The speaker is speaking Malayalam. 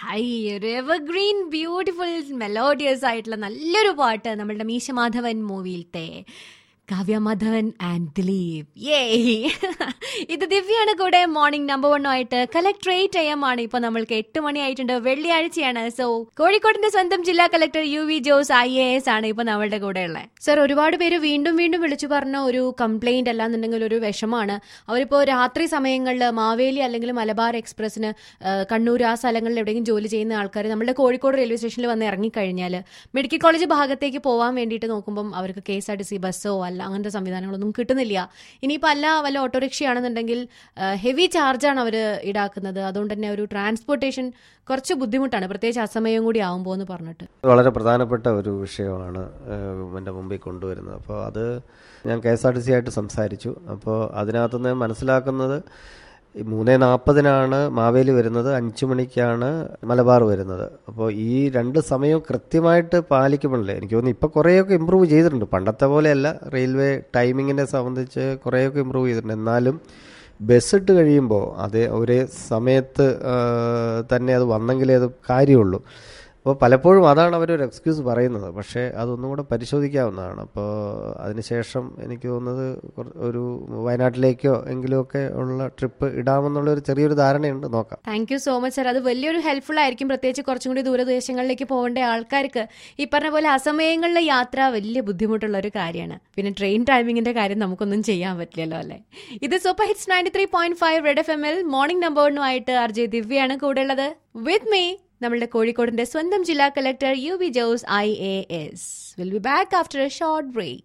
ഹൈ ഒരു എവർഗ്രീൻ ബ്യൂട്ടിഫുൾ മെലോഡിയസ് ആയിട്ടുള്ള നല്ലൊരു പാട്ട് നമ്മളുടെ മീശമാധവൻ മൂവിയിലത്തെ കാവ്യ മാധവൻ ആൻഡ് ദിലീപ് യേ ഇത് ദിവ്യാണ് കൂടെ മോർണിംഗ് നമ്പർ വണ്ണുമായിട്ട് കലക്ട്രേറ്റ് എം ആണ് ഇപ്പൊ നമ്മൾക്ക് എട്ട് മണി ആയിട്ടുണ്ട് വെള്ളിയാഴ്ചയാണ് സോ കോഴിക്കോടിന്റെ സ്വന്തം ജില്ലാ collector U V Jose I A S ആണ് ഇപ്പൊ നമ്മളുടെ കൂടെ ഉള്ളത് സർ ഒരുപാട് പേര് വീണ്ടും വീണ്ടും വിളിച്ചു പറഞ്ഞ ഒരു കംപ്ലൈന്റ് അല്ലാന്നുണ്ടെങ്കിൽ ഒരു വിഷമാണ് അവരിപ്പോ രാത്രി സമയങ്ങളിൽ മാവേലി അല്ലെങ്കിൽ മലബാർ എക്സ്പ്രസിന് ആ, കണ്ണൂർ ആ സ്ഥലങ്ങളിൽ എവിടെയെങ്കിലും ജോലി ചെയ്യുന്ന ആൾക്കാർ നമ്മുടെ കോഴിക്കോട് റെയിൽവേ സ്റ്റേഷനിൽ വന്ന് ഇറങ്ങിക്കഴിഞ്ഞാൽ മെഡിക്കൽ കോളേജ് ഭാഗത്തേക്ക് പോകാൻ വേണ്ടിയിട്ട് നോക്കുമ്പം അവർക്ക് K S R T C ബസ്സോ അല്ല അങ്ങനത്തെ സംവിധാനങ്ങളൊന്നും കിട്ടുന്നില്ല ഇനിയിപ്പോൾ അല്ല വല്ല ഓട്ടോറിക്ഷയാണെന്നുണ്ടെങ്കിൽ ഹെവി ചാർജാണ് അവർ ഈടാക്കുന്നത് അതുകൊണ്ട് തന്നെ ഒരു ട്രാൻസ്പോർട്ടേഷൻ കുറച്ച് ബുദ്ധിമുട്ടാണ് പ്രത്യേകിച്ച് അസമയം കൂടി ആവുമ്പോൾ എന്ന് പറഞ്ഞിട്ട് വളരെ പ്രധാനപ്പെട്ട ഒരു വിഷയമാണ് ഏഹ്, എൻ്റെ മുമ്പിൽ കൊണ്ടുവരുന്നത് അപ്പോൾ അത് ഞാൻ K S R T C ആയിട്ട് സംസാരിച്ചു അപ്പോൾ അതിനകത്തുനിന്ന് മനസ്സിലാക്കുന്നത് ഈ മൂന്ന് നാൽപ്പതിനാണ് മാവേലി വരുന്നത് അഞ്ചു മണിക്കാണ് മലബാർ വരുന്നത് അപ്പോൾ ഈ രണ്ട് സമയവും കൃത്യമായിട്ട് പാലിക്കുമ്പോഴല്ലേ എനിക്ക് തോന്നുന്നു ഇപ്പോൾ കുറേയൊക്കെ ഇമ്പ്രൂവ് ചെയ്തിട്ടുണ്ട് പണ്ടത്തെ പോലെയല്ല റെയിൽവേ ടൈമിങ്ങിനെ സംബന്ധിച്ച് കുറേയൊക്കെ ഇമ്പ്രൂവ് ചെയ്തിട്ടുണ്ട് എന്നാലും ബസ് ഇട്ട് കഴിയുമ്പോൾ അത് ഒരേ സമയത്ത് ആ, തന്നെ അത് വന്നെങ്കിലേ അത് കാര്യമുള്ളൂ അപ്പോൾ പലപ്പോഴും അതാണ് അവരൊരു എക്സ്ക്യൂസ് പറയുന്നത് പക്ഷേ അതൊന്നും കൂടെ പരിശോധിക്കാവുന്നതാണ് അപ്പോൾ അതിനുശേഷം എനിക്ക് തോന്നുന്നത് കുറ- ഒരു വയനാട്ടിലേക്കോ എങ്കിലുമൊക്കെ ഉള്ള ട്രിപ്പ് ഇടാമെന്നുള്ള ഒരു ചെറിയൊരു ധാരണയുണ്ട് നോക്കാം thank you so much sir അത് വലിയൊരു ഹെൽപ്ഫുൾ ആയിരിക്കും പ്രത്യേകിച്ച് കുറച്ചും കൂടി ദൂരദേശങ്ങളിലേക്ക് പോകേണ്ട ആൾക്കാർക്ക് ഈ പറഞ്ഞ പോലെ അസമയങ്ങളിലെ യാത്ര വലിയ ബുദ്ധിമുട്ടുള്ള ഒരു കാര്യമാണ് പിന്നെ ട്രെയിൻ ടൈമിങ്ങിന്റെ കാര്യം നമുക്കൊന്നും ചെയ്യാൻ പറ്റില്ലല്ലോ അല്ലേ ഇത് super hits ninety three point five red F എമ്മിൽ മോർണിംഗ് നമ്പറിനുമായിട്ട് ആർ ജെ ദിവ്യയാണ് കൂടെ ഉള്ളത് വിത്ത് മീ നമ്മളുടെ കോഴിക്കോടിന്റെ സ്വന്തം ജില്ലാ collector U V Jose I A S will be back after a short break